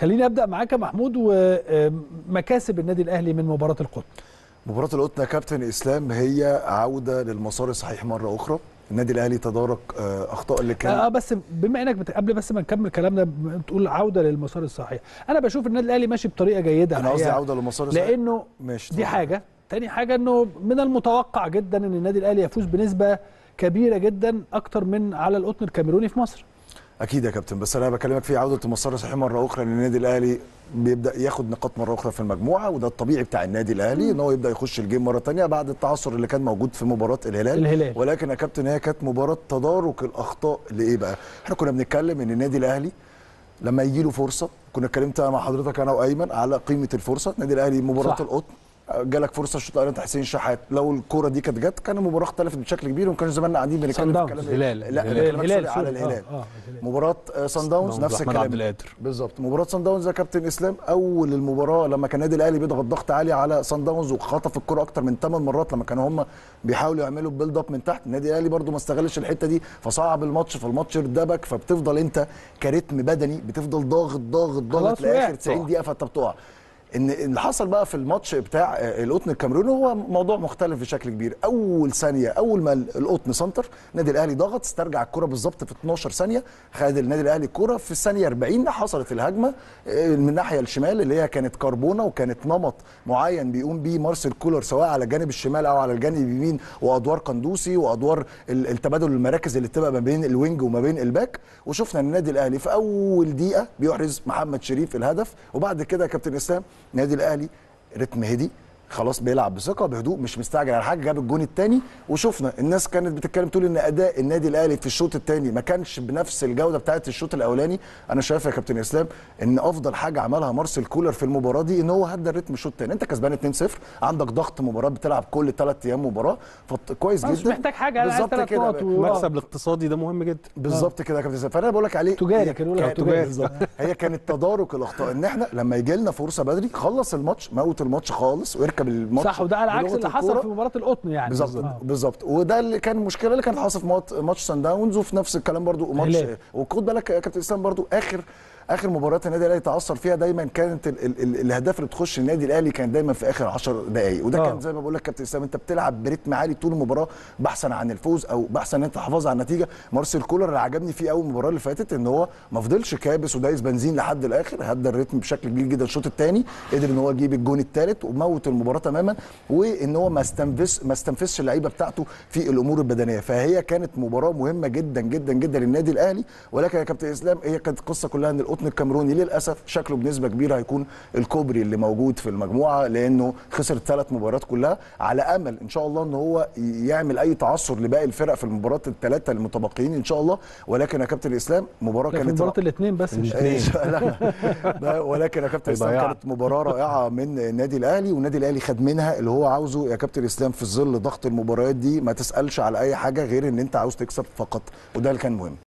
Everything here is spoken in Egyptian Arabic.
خليني ابدا معاك يا محمود ومكاسب النادي الاهلي من مباراه القطن مباراة القطن يا كابتن اسلام هي عودة للمسار الصحيح مرة أخرى النادي الأهلي تدارك آه، أخطاء اللي كان اه بس بما انك بت... قبل بس ما نكمل كلامنا بتقول عوده للمسار الصحيح انا بشوف النادي الاهلي ماشي بطريقه جيده أنا قصدي الحقيقة. عودة للمسار الصحيح لانه ماشي دي اتفضل. حاجه تاني حاجه انه من المتوقع جدا ان النادي الاهلي يفوز بنسبه كبيره جدا اكتر من على القطن الكاميروني في مصر أكيد يا كابتن بس أنا بكلمك في عودة المسار الصحيح مرة أخرى إن النادي الأهلي بيبدأ ياخد نقاط مرة أخرى في المجموعة وده الطبيعي بتاع النادي الأهلي إن هو يبدأ يخش الجيم مرة تانية بعد التعثر اللي كان موجود في مباراة الهلال الهلال. ولكن يا كابتن هي كانت مباراة تدارك الأخطاء لإيه بقى؟ إحنا كنا بنتكلم إن النادي الأهلي لما يجي له فرصه كنا اتكلمت مع حضرتك انا وايمن على قيمه الفرصه النادي الاهلي مباراه صح. القطن جالك فرصه الشوط الاولاني بتاع حسين شحات لو الكوره دي كانت جت كان المباراه اختلفت بشكل كبير وما كانش زماننا قاعدين بنتكلم في داونز. الكلام الهلال. لا الهلال. أنا بكلمك الهلال، سوري على سوري. الهلال آه، آه، الهلال. مباراه آه، سان داونز داونز نفس أحمد الكلام عبد القادر. بالظبط مباراه سان داونز يا كابتن اسلام اول المباراه لما كان النادي الاهلي بيضغط ضغط عالي على سان داونز وخطف الكره اكتر من 8 مرات لما كانوا هم بيحاولوا يعملوا بيلد اب من تحت النادي الاهلي برده ما استغلش الحته دي فصعب الماتش فالماتش ارتبك فبتفضل انت كريتم بدني بتفضل ضاغط ضاغط ضاغط خلاص لاخر وقعت. 90 دقيقه فانت بتقع ان اللي حصل بقى في الماتش بتاع آه، القطن الكاميروني هو موضوع مختلف بشكل كبير اول ثانيه اول ما القطن سنتر النادي الاهلي ضغط استرجع الكره بالظبط في 12 ثانيه خد النادي الاهلي الكره في الثانيه 40 حصلت الهجمه آه، من الناحيه الشمال اللي هي كانت كربونه وكانت نمط معين بيقوم بيه مارسيل كولر سواء على الجانب الشمال او على الجانب اليمين وادوار قندوسي وادوار ال- التبادل المراكز اللي بتبقى ما بين الوينج وما بين الباك وشفنا ان النادي الاهلي في اول دقيقه بيحرز محمد شريف الهدف وبعد كده يا كابتن اسلام النادي الاهلي رتم هدي خلاص بيلعب بثقه بهدوء مش مستعجل على حاجه جاب الجون الثاني وشفنا الناس كانت بتتكلم تقول ان اداء النادي الاهلي في الشوط الثاني ما كانش بنفس الجوده بتاعه الشوط الاولاني انا شايف يا كابتن اسلام ان افضل حاجه عملها مارسيل كولر في المباراه دي ان هو هدى الريتم الشوط الثاني انت كسبان 2-0 عندك ضغط مباراه بتلعب كل ثلاث ايام مباراه كويس مش جدا محتاج حاجه انا عايز بالظبط ثلاث كده نقط و- المكسب الاقتصادي ده مهم جدا بالظبط كده يا كابتن اسلام فانا بقول لك عليه تجاري هي كانوا يقولوا كانت- تجاري. بالظبط. هي كانت تدارك الاخطاء ان احنا لما يجي لنا فرصه بدري خلص الماتش موت الماتش خالص واركب الماتش صح وده على عكس بلغة اللي حصل الكورة. في مباراه القطن يعني بالظبط آه. بالظبط وده اللي كان المشكله اللي كانت حاصل في مات- ماتش سان داونز وفي نفس الكلام برضو ماتش هلال. وخد بالك يا كابتن اسلام برضو اخر اخر مباريات النادي الاهلي تعثر فيها دايما كانت ال ال ال الاهداف اللي بتخش النادي الاهلي كانت دايما في اخر 10 دقائق وده آه. كان زي ما بقول لك كابتن اسلام انت بتلعب بريتم عالي طول المباراه بحثا عن الفوز او بحثا ان انت تحافظ على النتيجه مارسيل كولر اللي عجبني فيه اول المباراه اللي فاتت ان هو ما فضلش كابس ودايس بنزين لحد الاخر هدى الريتم بشكل كبير جدا الشوط الثاني قدر ان هو يجيب الجون الثالث وموت المباراه تماما وان هو ما استنفذ ما استنفذش اللعيبه بتاعته في الامور البدنيه فهي كانت مباراه مهمه جدا جدا جدا للنادي الاهلي ولكن يا كابتن اسلام هي كانت القصه كلها ان القطن الكاميروني للاسف شكله بنسبه كبيره هيكون الكوبري اللي موجود في المجموعه لانه خسر الثلاث مباريات كلها على امل ان شاء الله ان هو يعمل اي تعثر لباقي الفرق في المباريات الثلاثه المتبقيين ان شاء الله ولكن يا كابتن اسلام مباراه ده في كانت مباراه الاثنين بس مش إيه، لا ده ولكن يا كابتن اسلام هيضيعك. كانت مباراه رائعه من النادي الاهلي والنادي الاهلي خد منها اللي هو عاوزه يا كابتن اسلام في ظل ضغط المباريات دي ما تسالش على اي حاجه غير ان انت عاوز تكسب فقط وده اللي كان مهم